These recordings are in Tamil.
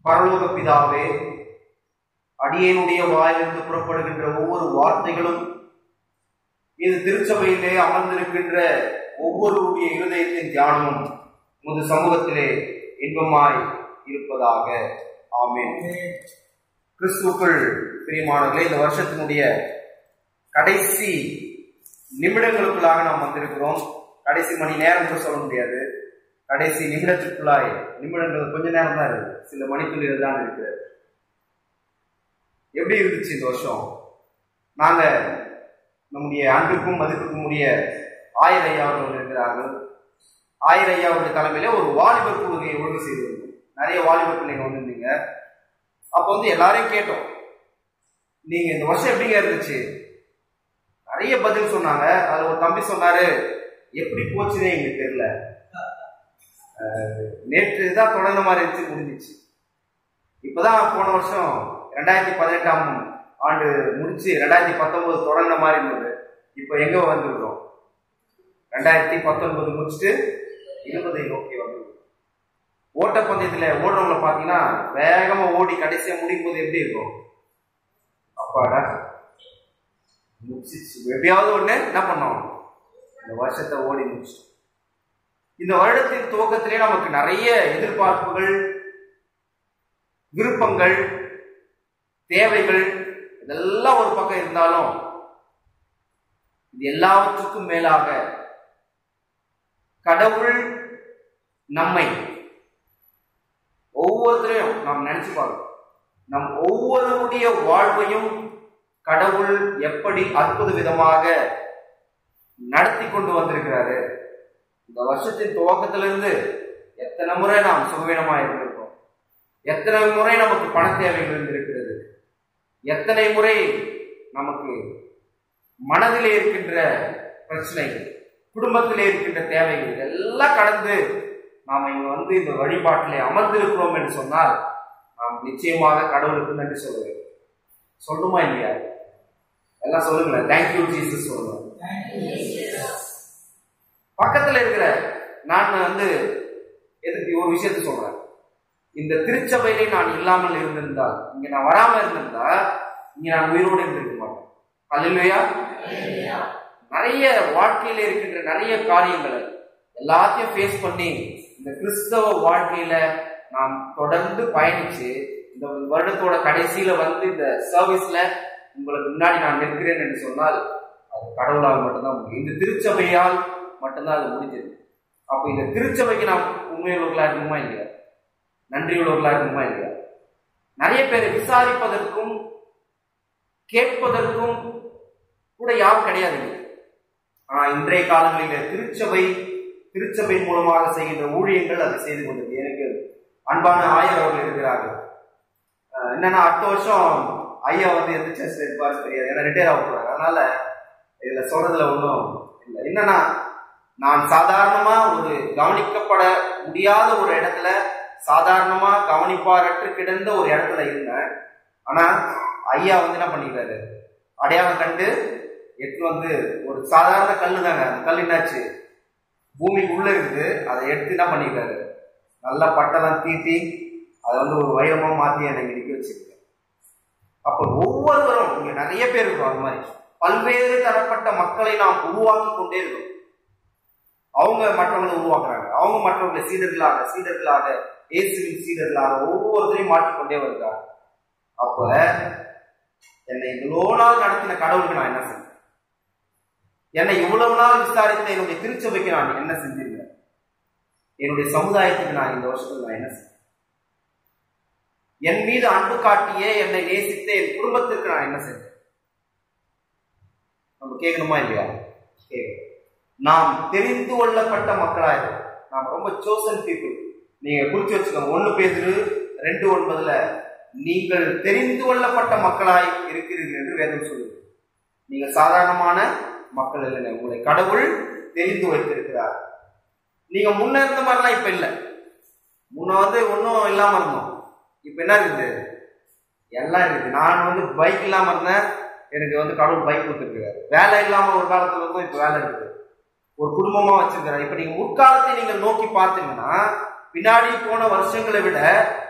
பரலோக பிதாவே அடியேனுடைய வாயிலிருந்து புறப்படுகின்ற ஒவ்வொரு வார்த்தைகளும் இது திருச்சபையிலே அமர்ந்திருக்கின்ற ஒவ்வொருடைய இருதயத்தின் தியானமும் உமது சமூகத்திலே இன்பமாய் இருப்பதாக ஆமென் கிறிஸ்துவுக்குள் பிரியமானவர்களே இந்த வருஷத்தினுடைய கடைசி நிமிடங்களுக்குள்ளாக நாம் வந்திருக்கிறோம் கடைசி மணி நேரம் கூட சொல்ல முடியாது கடைசி நிமிடத்திற்குள்ளாய் நிமிடங்கள் கொஞ்ச நேரம் தான் இருக்கு சில மணித்துளிகள் தான் இருக்கு எப்படி இருந்துச்சு இந்த வருஷம் நாங்க நம்முடைய அன்புக்கும் மதிப்புக்கும் உரிய ஆயிர ஐயா அவர்கள் இருக்கிறார்கள் ஆயிர ஐயா அவருடைய தலைமையில ஒரு வாலிபர் குழுவை ஒழுங்கு செய்திருந்தோம் நிறைய வாலிபர் பிள்ளைங்க வந்திருந்தீங்க அப்போ வந்து எல்லாரையும் கேட்டோம் நீங்க இந்த வருஷம் எப்படிங்க இருந்துச்சு நிறைய பதில் சொன்னாங்க அதுல ஒரு தம்பி சொன்னாரு எப்படி போச்சுன்னே எங்களுக்கு தெரியல அஹ், நேற்று தான் தொடர்ந்த மாதிரி இருந்துச்சு முடிஞ்சிச்சு இப்பதான் போன வருஷம் ரெண்டாயிரத்தி பதினெட்டாம் ஆண்டு முடிச்சு ரெண்டாயிரத்தி பத்தொன்பது தொடர்ந்த மாதிரி இருந்தது இப்போ எங்க வந்துருக்கோம் ரெண்டாயிரத்தி பத்தொன்பது முடிச்சுட்டு இருபதை நோக்கி வந்துருக்கோம் ஓட்டப்பந்தயத்துல ஓடுறவங்கள பாத்தீங்கன்னா வேகமா ஓடி கடைசியா முடியும் போது எப்படி இருக்கும் அப்பாடா முடிச்சிச்சு எப்படியாவது ஒண்ணு என்ன பண்ணோம் இந்த வருஷத்தை ஓடி முடிச்சு இந்த வருடத்தின் துவக்கத்திலே நமக்கு நிறைய எதிர்பார்ப்புகள் விருப்பங்கள் தேவைகள் இதெல்லாம் ஒரு பக்கம் இருந்தாலும் இது எல்லாவற்றுக்கும் மேலாக கடவுள் நம்மை ஒவ்வொருத்தரையும் நாம் நினைச்சு பார்க்கணும் நம் ஒவ்வொருடைய வாழ்வையும் கடவுள் எப்படி அற்புத விதமாக நடத்தி கொண்டு வந்திருக்கிறாரு இந்த வருஷத்தின் துவக்கத்திலிருந்து எத்தனை முறை நாம் சுகவீனமா இருந்திருக்கோம் எத்தனை முறை நமக்கு பண தேவைகள் இருந்திருக்கிறது எத்தனை முறை நமக்கு மனதிலே இருக்கின்ற பிரச்சனைகள் குடும்பத்திலே இருக்கின்ற தேவைகள் இதெல்லாம் கடந்து நாம் இங்க வந்து இந்த வழிபாட்டிலே அமர்ந்திருக்கிறோம் என்று சொன்னால் நாம் நிச்சயமாக கடவுளுக்கு நன்றி சொல்லுவேன் சொல்லணுமா இல்லையா எல்லாம் சொல்லுங்களேன் தேங்க்யூ ஜீசஸ் சொல்லுங்க பக்கத்துல இருக்கிற நான் வந்து எதுக்கு ஒரு விஷயத்த சொல்றேன் இந்த திருச்சபையிலே நான் இல்லாமல் இருந்திருந்தால் இங்க நான் வராம இருந்திருந்தா இங்க நான் உயிரோடு இருந்திருக்க மாட்டேன் அல்லையா நிறைய வாழ்க்கையில இருக்கின்ற நிறைய காரியங்களை எல்லாத்தையும் ஃபேஸ் பண்ணி இந்த கிறிஸ்தவ வாழ்க்கையில நாம் தொடர்ந்து பயணிச்சு இந்த வருடத்தோட கடைசியில வந்து இந்த சர்வீஸ்ல உங்களுக்கு முன்னாடி நான் நிற்கிறேன் என்று சொன்னால் அது கடவுளால் மட்டும்தான் முடியும் இந்த திருச்சபையால் மட்டும்தான் அது முடிஞ்சது அப்போ இந்த திருச்சபைக்கு நாம் உண்மையுள்ளவர்களா இருக்கணுமா இல்லையா நன்றியுள்ளவர்களா இருக்கணுமா இல்லையா நிறைய பேர் விசாரிப்பதற்கும் கேட்பதற்கும் கூட யாரும் கிடையாது ஆனா இன்றைய காலங்களில திருச்சபை திருச்சபையின் மூலமாக செய்கின்ற ஊழியங்கள் அதை செய்து கொண்டது எனக்கு அன்பான ஆயர் அவர்கள் இருக்கிறார்கள் அஹ் என்னன்னா அடுத்த வருஷம் ஐயா வந்து எந்த சர்ச்சில் இருப்பாரு தெரியாது ஏன்னா ரிட்டையர் ஆக போறாங்க அதனால இதுல சொல்றதுல ஒன்றும் இல்லை என்னன்னா நான் சாதாரணமா ஒரு கவனிக்கப்பட முடியாத ஒரு இடத்துல சாதாரணமா கவனிப்பாரற்று கிடந்த ஒரு இடத்துல இருந்தேன் ஆனா ஐயா வந்து என்ன பண்ணிக்கிறாரு அடையாளம் கண்டு எடுத்து வந்து ஒரு சாதாரண கல்லு தாங்க அந்த கல் என்னாச்சு பூமிக்கு உள்ள இருக்குது அதை எடுத்து என்ன பண்ணிக்கிறாரு நல்லா பட்டெல்லாம் தீட்டி அதை வந்து ஒரு வைரமா மாத்தி என்னை நிற்க வச்சிருக்கேன் அப்ப ஒவ்வொருவரும் இங்க நிறைய பேர் இருக்கும் அது மாதிரி பல்வேறு தரப்பட்ட மக்களை நாம் உருவாக்கி கொண்டே இருக்கோம் அவங்க மற்றவங்களை உருவாக்குறாங்க அவங்க மற்றவங்களை சீடர்களாக சீடர்களாக இயேசுவின் சீடர்களாக ஒவ்வொருத்தரையும் மாற்றிக்கொண்டே வருகிறாங்க அப்ப என்னை இவ்வளோ நாள் நடத்தின கடவுளுக்கு நான் என்ன செஞ்சேன் என்னை இவ்வளவு நாள் விசாரித்த என்னுடைய திருச்சபைக்கு நான் என்ன செஞ்சிருந்தேன் என்னுடைய சமுதாயத்துக்கு நான் இந்த வருஷத்துல நான் என்ன செஞ்சேன் என் மீது அன்பு காட்டிய என்னை நேசித்த என் குடும்பத்திற்கு நான் என்ன செஞ்சேன் நம்ம கேட்கணுமா இல்லையா கேட்கணும் நாம் தெரிந்து கொள்ளப்பட்ட மக்களாக நாம் ரொம்ப சோசன் பீப்புள் நீங்க குறிச்சு வச்சுக்கோங்க ஒண்ணு பேசுறது ரெண்டு ஒன்பதுல நீங்கள் தெரிந்து கொள்ளப்பட்ட மக்களாய் இருக்கிறீர்கள் என்று வேதம் சொல்லுது நீங்க சாதாரணமான மக்கள் இல்லைங்க உங்களை கடவுள் தெரிந்து வைத்திருக்கிறார் நீங்க முன்ன இருந்த மாதிரிலாம் இப்ப இல்லை முன்ன வந்து ஒன்றும் இல்லாம இருந்தோம் இப்ப என்ன இருக்குது எல்லாம் இருக்குது நான் வந்து பைக் இல்லாம இருந்தேன் எனக்கு வந்து கடவுள் பைக் கொடுத்துருக்காரு வேலை இல்லாம ஒரு காலத்துல இருந்தோம் இப்ப வேலை இருக்குது ஒரு குடும்பமா வச்சிருக்கிறாரு இப்ப நீங்க முற்காலத்தை நீங்க நோக்கி பார்த்தீங்கன்னா பின்னாடி போன வருஷங்களை விட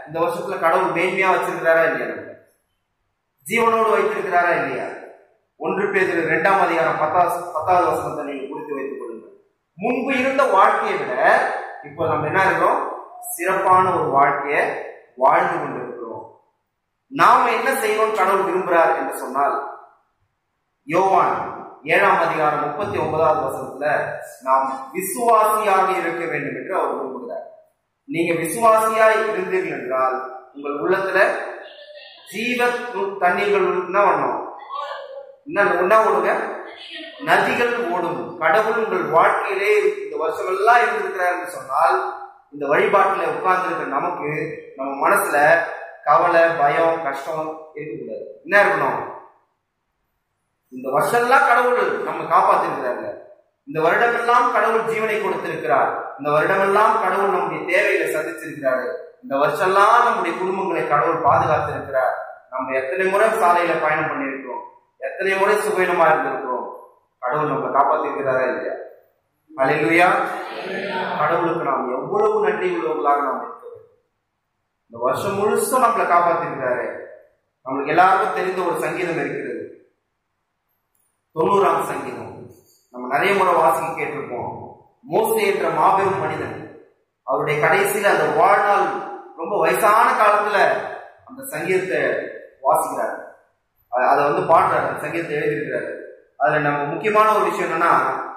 இந்த வருஷத்துல கடவுள் மேன்மையா வச்சிருக்கிறாரா இல்லையா நம்மள? ஜீவனோடு வைத்திருக்கிறாரா இல்லையா ஒன்று பேர் இரண்டாம் அதிகாரம் பத்தாவது பத்தாவது வசனத்தை நீங்க குறித்து வைத்துக் கொள்ளுங்கள் முன்பு இருந்த வாழ்க்கையை விட இப்போ நம்ம என்ன இருக்கிறோம் சிறப்பான ஒரு வாழ்க்கையை வாழ்ந்து கொண்டிருக்கிறோம் நாம என்ன செய்யணும்னு கடவுள் விரும்புகிறார் என்று சொன்னால் யோவான் ஏழாம் அதிகாரம் முப்பத்தி ஒன்பதாவது வசனத்துல நாம் விசுவாசியாக இருக்க வேண்டும் என்று அவர் விரும்புகிறார் நீங்க விசுவாசியாய் இருந்தீர்கள் என்றால் உங்கள் உள்ளத்துல ஜீவ தண்ணீர்கள் என்ன பண்ணும் என்ன என்ன ஓடுங்க நதிகள் ஓடும் கடவுள் உங்கள் வாழ்க்கையிலே இந்த வருஷம் எல்லாம் இருந்திருக்கிறார் என்று சொன்னால் இந்த வழிபாட்டுல உட்கார்ந்து இருக்கிற நமக்கு நம்ம மனசுல கவலை பயம் கஷ்டம் இருக்கக்கூடாது என்ன இருக்கணும் இந்த வருஷம்லாம் கடவுள் நம்ம காப்பாத்திருக்கிறாங்க இந்த வருடமெல்லாம் கடவுள் ஜீவனை கொடுத்திருக்கிறார் இந்த வருடமெல்லாம் கடவுள் நம்முடைய தேவைகளை சந்திச்சிருக்கிறாரு இந்த வருஷம்லாம் நம்முடைய குடும்பங்களை கடவுள் பாதுகாத்திருக்கிறார் நம்ம எத்தனை முறை சாலையில பயணம் பண்ணியிருக்கிறோம் எத்தனை முறை சுகீனமா இருந்திருக்கிறோம் கடவுள் நம்மளை காப்பாத்திருக்கிறாரா இல்லையா அலையிலுயா கடவுளுக்கு நாம் எவ்வளவு நன்றி உள்ளவர்களாக நாம் இருக்க வேண்டும் இந்த வருஷம் முழுசும் நம்மளை காப்பாத்திருக்கிறாரு நம்மளுக்கு எல்லாருக்கும் தெரிந்த ஒரு சங்கீதம் இருக்கிறது தொண்ணூறாம் சங்கீதம் நம்ம நிறைய முறை வாசிக்க கேட்டிருப்போம் மோசே என்ற மாபெரும் மனிதன் அவருடைய கடைசியில அந்த வாழ்நாள் ரொம்ப வயசான காலத்துல அந்த சங்கீதத்தை வாசிக்கிறார் அ- அதை வந்து பாடுறாரு அந்த சங்கீதத்தை எழுதியிருக்கிறாரு அதுல நம்ம முக்கியமான ஒரு விஷயம் என்னன்னா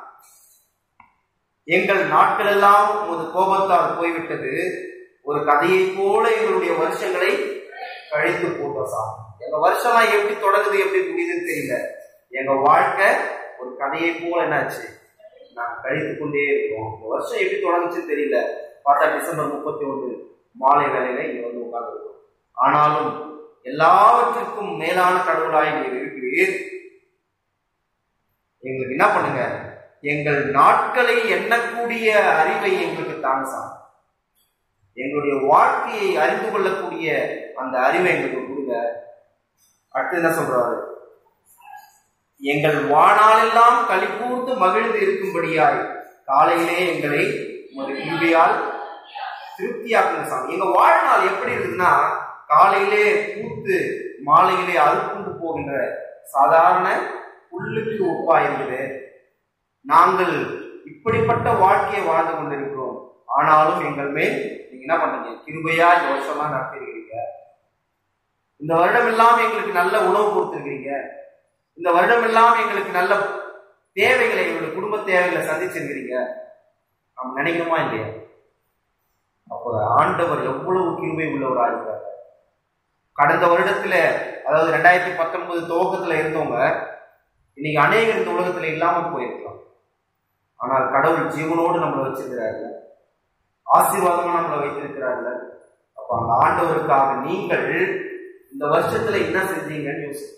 எங்கள் நாட்கள் எல்லாம் உமது கோபத்தால் போய்விட்டது ஒரு கதையை போல எங்களுடைய வருஷங்களை கழித்து போட்டோம் சார் எங்க வருஷம்லாம் எப்படி தொடங்குது எப்படி முடியுதுன்னு தெரியல எங்க வாழ்க்கை ஒரு கதையை போல என்னாச்சு நான் கழித்து கொண்டே இருக்கோம் இந்த வருஷம் எப்படி தொடங்குச்சுன்னு தெரியல பார்த்தா டிசம்பர் முப்பத்தி ஒன்று மாலை வேலையில இங்க வந்து உட்கார்ந்துருக்கோம் ஆனாலும் எல்லாவற்றிற்கும் மேலான கடவுளாய் நீர் இருக்கிறீர் எங்களுக்கு என்ன பண்ணுங்க எங்கள் நாட்களை எண்ணக்கூடிய அறிவை எங்களுக்கு தாங்க சாமி எங்களுடைய வாழ்க்கையை அறிந்து கொள்ளக்கூடிய அந்த அறிவை எங்களுக்கு கொடுங்க அடுத்து என்ன சொல்றாரு எங்கள் வாணாலெல்லாம் களி கூர்ந்து மகிழ்ந்து இருக்கும்படியாய் காலையிலே எங்களை உமது கிருபையால் திருப்தியாக்குங்க சாமி எங்க வாழ்நாள் எப்படி இருக்குதுன்னா காலையிலே பூத்து மாலையிலே அறுப்புண்டு போகின்ற சாதாரண புல்லுக்கு ஒப்பா இருக்குது நாங்கள் இப்படிப்பட்ட வாழ்க்கையை வாழ்ந்து கொண்டிருக்கிறோம் ஆனாலும் எங்கள் மேல் நீங்க என்ன பண்றீங்க கிருபையா இந்த வருஷம்லாம் நடத்திருக்கிறீங்க இந்த வருடம் எல்லாம் எங்களுக்கு நல்ல உணவு கொடுத்துருக்கீங்க இந்த வருடம் எல்லாம் எங்களுக்கு நல்ல தேவைகளை எங்களுடைய குடும்ப தேவைகளை சந்திச்சிருக்கிறீங்க நாம் நினைக்கணுமா இல்லையா அப்போ ஆண்டவர் எவ்வளவு கிருபை உள்ளவராக இருக்காரு கடந்த வருடத்துல அதாவது ரெண்டாயிரத்தி பத்தொன்பது துவக்கத்துல இருந்தவங்க இன்னைக்கு அநேகர் இந்த உலகத்துல இல்லாம போயிருக்கலாம் ஆனால் கடவுள் ஜீவனோடு நம்மளை வச்சிருக்கிறார்கள் ஆசீர்வாதமா நம்மளை வைத்திருக்கிறார்கள் அப்ப அந்த ஆண்டவருக்காக நீங்கள் இந்த வருஷத்துல என்ன செஞ்சீங்கன்னு யோசி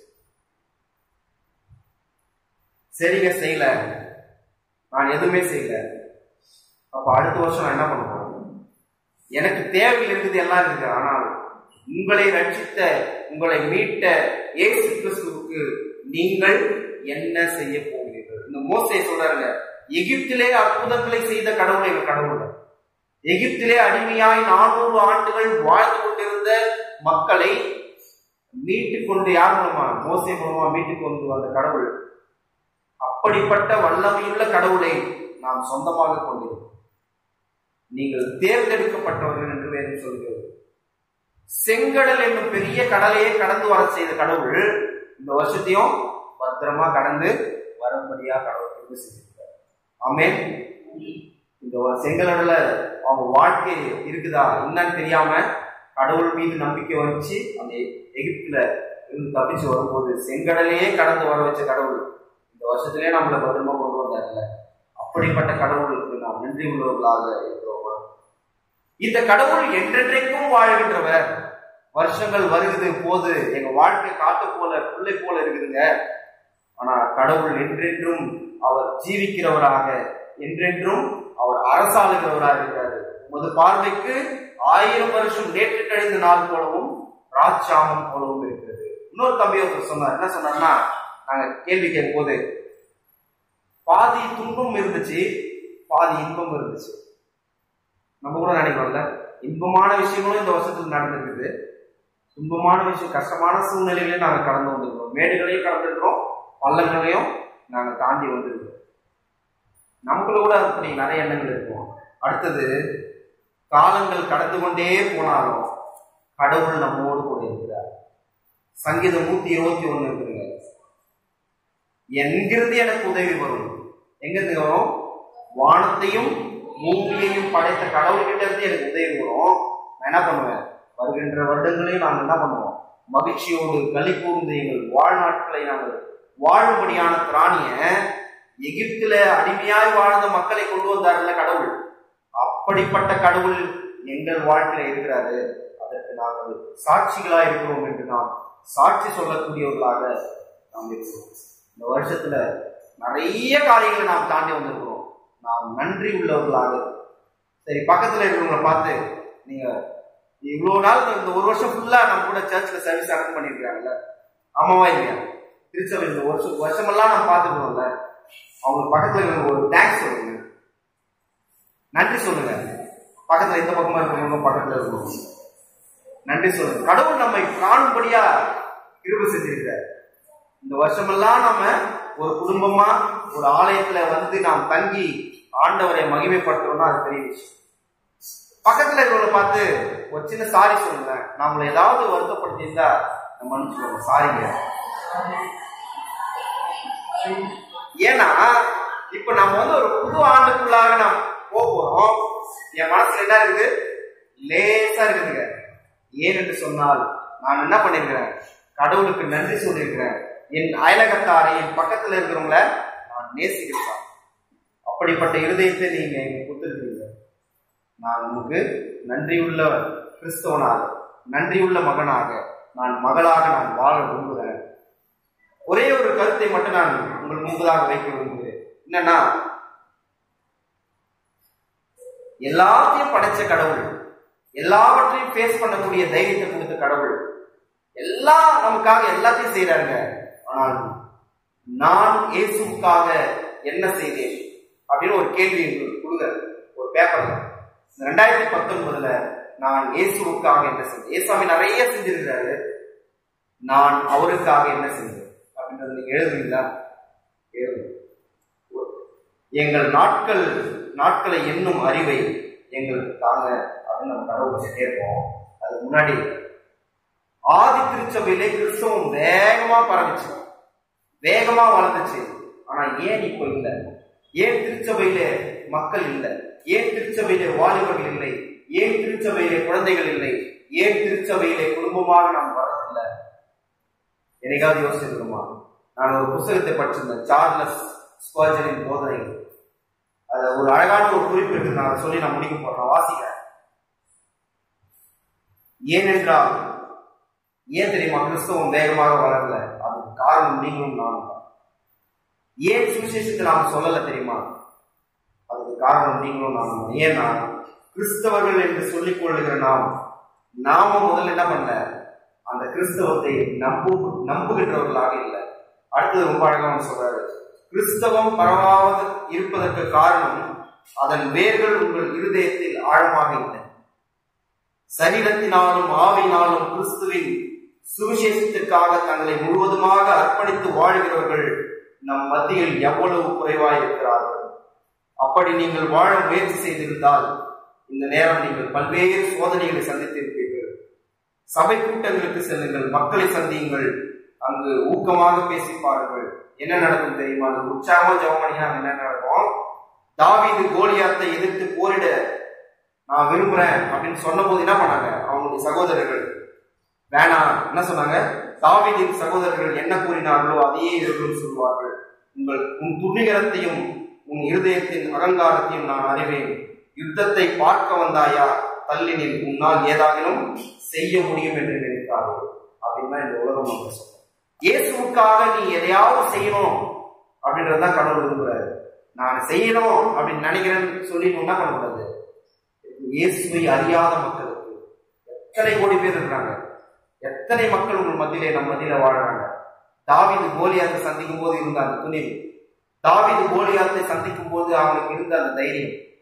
சரிங்க செய்யல நான் எதுவுமே செய்யல அப்ப அடுத்த வருஷம் நான் என்ன பண்ணுவேன் எனக்கு தேவைகள் இருக்குது எல்லாம் இருக்கு ஆனால் உங்களை ரட்சித்த உங்களை மீட்ட இயேசு கிறிஸ்துவுக்கு நீங்கள் என்ன செய்ய போகிறீர்கள் இந்த மோசே சொல்றாருங்க எகிப்திலே அற்புதங்களை செய்த கடவுள் எங்க கடவுள் எகிப்திலே அடிமையாய் நானூறு ஆண்டுகள் வாழ்ந்து கொண்டிருந்த மக்களை மீட்டு கொண்டு யார் மூலமா மோசே மூலமா மீட்டு கொண்டு வந்த கடவுள் அப்படிப்பட்ட வல்லமையுள்ள கடவுளை நாம் சொந்தமாக கொண்டிருக்கிறோம் நீங்கள் தேர்ந்தெடுக்கப்பட்டவர்கள் என்று வேதம் சொல்கிறது செங்கடல் என்னும் பெரிய கடலையே கடந்து வர செய்த கடவுள் இந்த வருஷத்தையும் பத்திரமா கடந்து வரும்படியா கடவுள் தெரிவு செஞ்சிருக்காரு ஆமென் இந்த ஒரு செங்கடல்ல அவங்க வாழ்க்கை இருக்குதா என்னன்னு தெரியாம கடவுள் மீது நம்பிக்கை வச்சு அந்த எகிப்துல இருந்து தப்பிச்சு வரும்போது செங்கடலையே கடந்து வர வச்ச கடவுள் இந்த வருஷத்திலே நம்மளை பத்திரமா கொண்டு வந்தார்ல அப்படிப்பட்ட கடவுளுக்கு நாம் நன்றி உள்ளவர்களாக இருக்கிறோம் இந்த கடவுள் என்றென்றைக்கும் வாழ்கின்றவர் வருஷங்கள் வருகுது போது எங்க வாழ்க்கை காத்து போல பிள்ளை போல இருக்குதுங்க ஆனா கடவுள் என்றென்றும் அவர் ஜீவிக்கிறவராக என்றென்றும் அவர் அரசாளுகிறவராக இருக்கிறார் உமது பார்வைக்கு ஆயிரம் வருஷம் நேற்று கழிந்த நாள் போலவும் ராட்சாமம் போலவும் இருக்கிறது இன்னொரு தம்பி ஒருத்தர் சொன்னார் என்ன சொன்னார்னா நாங்க கேள்வி கேட்கும் போது பாதி துன்பம் இருந்துச்சு பாதி இன்பம் இருந்துச்சு நம்ம கூட நினைக்கிறோம்ல இன்பமான விஷயங்களும் இந்த வருஷத்துல நடந்திருக்குது துன்பமான விஷயம் கஷ்டமான சூழ்நிலைகளையும் நாங்கள் கடந்து வந்திருக்கிறோம் மேடுகளையும் கடந்துருக்கிறோம் பள்ளங்களையும் நாங்கள் தாண்டி வந்திருக்கிறோம் நமக்குள்ள கூட அப்படி நிறைய எண்ணங்கள் இருக்கும் அடுத்தது காலங்கள் கடந்து கொண்டே போனாலும் கடவுள் நம்மோடு கூட இருக்கிறார் சங்கீதம் நூத்தி இருபத்தி ஒண்ணு இருக்குங்க எங்கிருந்து எனக்கு உதவி வரும் எங்கிருந்து வரும் வானத்தையும் பூமியையும் படைத்த கடவுள்கிட்ட இருந்து எனக்கு உதவி வரும் நான் என்ன பண்ணுவேன் வருகின்ற வருடங்களையும் நாங்கள் என்ன பண்ணுவோம் மகிழ்ச்சியோடு களி கூர்ந்து எங்கள் வாழ்நாட்களை நாங்கள் வாழும்படியான திராணிய எகிப்துல அடிமையாய் வாழ்ந்த மக்களை கொண்டு வந்தார்ல கடவுள் அப்படிப்பட்ட கடவுள் எங்கள் வாழ்க்கையில இருக்கிறாரு அதற்கு நாங்கள் சாட்சிகளா இருக்கிறோம் என்று நாம் சாட்சி சொல்லக்கூடியவர்களாக நாம் இருக்கிறோம் இந்த வருஷத்துல நிறைய காரியங்களை நாம் தாண்டி வந்திருக்கிறோம் நாம் நன்றி உள்ளவர்களாக சரி பக்கத்துல இருக்கிறவங்களை பார்த்து நீங்க இவ்வளவு நாள் இந்த ஒரு வருஷம் ஃபுல்லா நம்ம கூட சர்ச்சில் சர்வீஸ் அட்டன் பண்ணியிருக்காங்கல்ல ஆமாவா இல்லையா திருச்சபை இந்த வருஷம் வருஷமெல்லாம் நம்ம பார்த்துக்கிறோம்ல அவங்க பக்கத்துல இருக்கிற ஒரு தேங்க்ஸ் சொல்லுங்க நன்றி சொல்லுங்க பக்கத்துல எந்த பக்கமா இருக்கிறவங்க பக்கத்துல இருக்கணும் நன்றி சொல்லுங்க கடவுள் நம்மை காணும்படியா கிருபை செஞ்சிருக்கிறார் இந்த வருஷமெல்லாம் நம்ம ஒரு குடும்பமா ஒரு ஆலயத்துல வந்து நாம் தங்கி ஆண்டவரை மகிமைப்படுத்துறோம்னா அது பெரிய விஷயம் பக்கத்துல இருக்கிறவங்களை பார்த்து ஒரு சின்ன சாரி சொல்லுங்க நம்மளை ஏதாவது வருத்தப்படுத்தியிருந்தா நம்ம மன்னிச்சுக்கோங்க சாரிங்க ஏன்னா இப்ப நம்ம வந்து ஒரு புது ஆண்டுக்குள்ளாக நாம் போக போறோம் என் மனசுல என்ன இருக்குது லேசா இருக்குதுங்க ஏன் என்று சொன்னால் நான் என்ன பண்ணிருக்கிறேன் கடவுளுக்கு நன்றி சொல்லியிருக்கிறேன் என் அயலகத்தாரை என் பக்கத்துல இருக்கிறவங்கள நான் நேசிக்கிறேன் அப்படிப்பட்ட இருதயத்தை நீங்க எங்க கொடுத்துருக்கீங்க நான் உங்களுக்கு நன்றியுள்ள கிறிஸ்தவனாக நன்றியுள்ள மகனாக நான் மகளாக நான் வாழ விரும்புகிறேன் ஒரே ஒரு கருத்தை மட்டும் நான் உங்கள் முன்பதாக வைக்க விரும்புகிறேன் என்னன்னா எல்லாத்தையும் படைச்ச கடவுள் எல்லாவற்றையும் ஃபேஸ் பண்ணக்கூடிய தைரியத்தை கொடுத்த கடவுள் எல்லாம் நமக்காக எல்லாத்தையும் செய்யறாங்க ஆனால் நான் இயேசுக்காக என்ன செய்தேன் அப்படின்னு ஒரு கேள்வி எங்களுக்கு கொடுங்க ஒரு பேப்பர்ல ரெண்டாயிரத்தி பத்தொன்பதுல நான் இயேசுவுக்காக என்ன செஞ்சேன் இயேசுவாமி நிறைய செஞ்சிருக்கிறாரு நான் அவருக்காக என்ன செஞ்சேன் அப்படின்றது நீங்க எழுதுவீங்களா எழுதுங்க எங்கள் நாட்கள் நாட்களை என்னும் அறிவை எங்களுக்கு தாங்க அப்படின்னு நம்ம கடவுள் வச்சுட்டே இருப்போம் அதுக்கு முன்னாடி ஆதி திருச்சபையிலே கிறிஸ்தவம் வேகமா பரவிச்சு வேகமா வளர்ந்துச்சு ஆனா ஏன் இப்போ இல்லை ஏன் திருச்சபையிலே மக்கள் இல்லை ஏன் திருச்சபையிலே வாலிபர்கள் இல்லை ஏன் திருச்சபையிலே குழந்தைகள் இல்லை ஏன் திருச்சபையிலே குடும்பமாக நாம் வரதில்லை என்னைக்காவது யோசிச்சிருக்கோமா நான் ஒரு புத்தகத்தை படிச்சிருந்தேன் சார்லஸ் ஸ்பர்ஜனின் போதனை அது ஒரு அழகான ஒரு குறிப்பு இருக்கு நான் அதை சொல்லி நான் முடிக்க போறேன் நான் வாசிக்கிறேன் ஏனென்றால் ஏன் தெரியுமா கிறிஸ்தவம் வேகமாக வளரல அதுக்கு காரணம் நீங்களும் நானும் தான் ஏன் சுவிசேஷத்தை நாம் சொல்லல தெரியுமா அதுக்கு காரணம் நீங்களும் நானும் தான் ஏன்னா கிறிஸ்தவர்கள் என்று சொல்லிக் கொள்ளுகிற நாம் நாம முதல்ல என்ன பண்ணல அந்த கிறிஸ்தவத்தை நம்பு நம்புகின்றவர்களாக இல்லை அடுத்தது ரொம்ப அழகான சொல்றாரு கிறிஸ்தவம் பரவாவது இருப்பதற்கு காரணம் அதன் வேர்கள் உங்கள் இருதயத்தில் ஆழமாக இல்லை சரீரத்தினாலும் ஆவினாலும் கிறிஸ்துவின் சுவிசேஷத்திற்காக தங்களை முழுவதுமாக அர்ப்பணித்து வாழ்கிறவர்கள் நம் மத்தியில் எவ்வளவு குறைவாய் இருக்கிறார்கள் அப்படி நீங்கள் வாழ முயற்சி செய்திருந்தால் இந்த நேரம் நீங்கள் பல்வேறு சோதனைகளை சந்தித்திருப்பீர்கள் சபை கூட்டங்களுக்கு செல்லுங்கள் மக்களை சந்தியுங்கள் அங்கு ஊக்கமாக பேசி பாருங்கள் என்ன நடக்கும் தெரியுமா அது உற்சாகமா ஜெபம் பண்ணினா என்ன நடக்கும் தாவீது கோலியாத்தை எதிர்த்து போரிட நான் விரும்புறேன் அப்படின்னு சொன்ன போது என்ன பண்ணாங்க அவங்களுடைய சகோதரர்கள் வேணாம் என்ன சொன்னாங்க தாவீதின் சகோதரர்கள் என்ன கூறினார்களோ அதையே எதிர்க்கும் சொல்வார்கள் உங்கள் உன் துணிகரத்தையும் உன் இருதயத்தின் அகங்காரத்தையும் நான் அறிவேன் யுத்தத்தை பார்க்க வந்தாயா தள்ளினில் உன்னால் ஏதாகிலும் செய்ய முடியும் என்று நினைத்தார்கள் அப்படின்னு இந்த உலகம் நம்ம சொல்றோம் இயேசுவுக்காக நீ எதையாவது செய்யணும் அப்படின்றதுதான் கடவுள் விரும்புறாரு நான் செய்யணும் அப்படின்னு நினைக்கிறேன்னு சொல்லி என்ன பண்ணக்கூடாது இயேசுவை அறியாத மக்களுக்கு எத்தனை கோடி பேர் இருக்கிறாங்க எத்தனை மக்கள் உங்கள் மத்தியிலே நம்ம மத்தியில வாழ்றாங்க தாவிது கோலியாத்தை சந்திக்கும் போது இருந்த அந்த துணிவு தாவிது கோலியாத்தை சந்திக்கும் போது அவனுக்கு இருந்த அந்த தைரியம்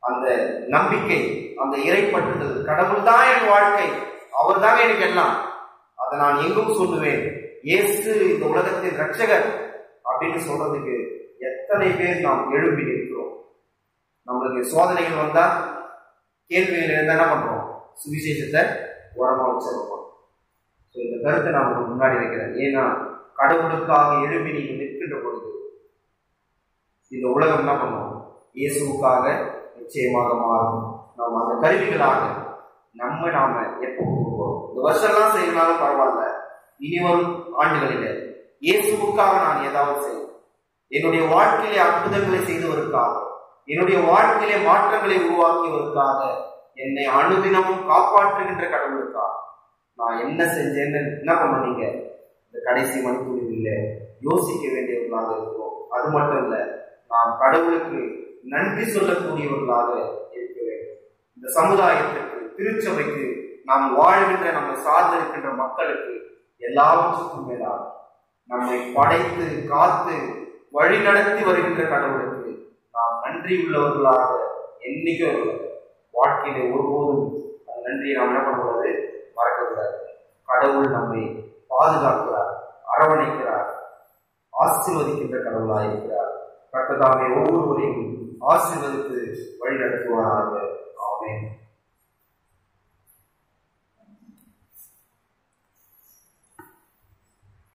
அந்த நம்பிக்கை அந்த இறைப்பற்றுதல் கடவுள் தான் என் வாழ்க்கை அவர் தாங்க எனக்கு எல்லாம் அதை நான் எங்கும் சொல்லுவேன் இயேசு இந்த உலகத்தின் ரட்சகர் அப்படின்னு சொல்றதுக்கு எத்தனை பேர் நாம் எழுப்பி நிற்கிறோம் நம்மளுக்கு சோதனைகள் வந்தா கேள்விகள் இருந்தா என்ன பண்றோம் சுவிசேஷத்தை உரமா வச்சிருப்போம் ஸோ இந்த கருத்தை நான் உங்களுக்கு முன்னாடி வைக்கிறேன் ஏன்னா கடவுளுக்காக எழுப்பி நீங்க நிற்கின்ற பொழுது இந்த உலகம் என்ன பண்ணும் இயேசுவுக்காக நிச்சயமாக மாறும் நாம் அந்த கருவிகளாக நம்ம நாம எப்போ கொடுப்போம் இந்த வருஷம்லாம் செய்யறனாலும் பரவாயில்ல இனி வரும் ஆண்டுகளில் இயேசுவுக்காக நான் ஏதாவது செய்யும் என்னுடைய வாழ்க்கையிலே அற்புதங்களை செய்தவருக்காக என்னுடைய வாழ்க்கையிலே மாற்றங்களை உருவாக்கியவருக்காக என்னை அனுதினமும் காப்பாற்றுகின்ற கடவுளுக்காக நான் என்ன செஞ்சேன்னு என்ன பண்ணீங்க இந்த கடைசி மணித்துளிவில் யோசிக்க வேண்டியவர்களாக இருக்கிறோம் அது மட்டும் இல்ல நாம் கடவுளுக்கு நன்றி சொல்லக்கூடியவர்களாக இருக்க வேண்டும் இந்த சமுதாயத்திற்கு திருச்சபைக்கு நாம் வாழ்கின்ற நம்மை சார்ந்து இருக்கின்ற மக்களுக்கு எல்லாவற்றுக்கும் மேலாக நம்மை படைத்து காத்து வழி நடத்தி வருகின்ற கடவுளுக்கு நாம் நன்றி உள்ளவர்களாக என்னைக்கும் வாழ்க்கையில ஒருபோதும் அந்த நன்றியை நாம் என்ன பண்ணக்கூடாது மறக்கக்கூடாது கடவுள் நம்மை பாதுகாக்கிறார் அரவணைக்கிறார் ஆசீர்வதிக்கின்ற கடவுளாக இருக்கிறார் கட்டதாமே ஒவ்வொருவரையும் ஆசீர்வதித்து வழி நடத்துவாராக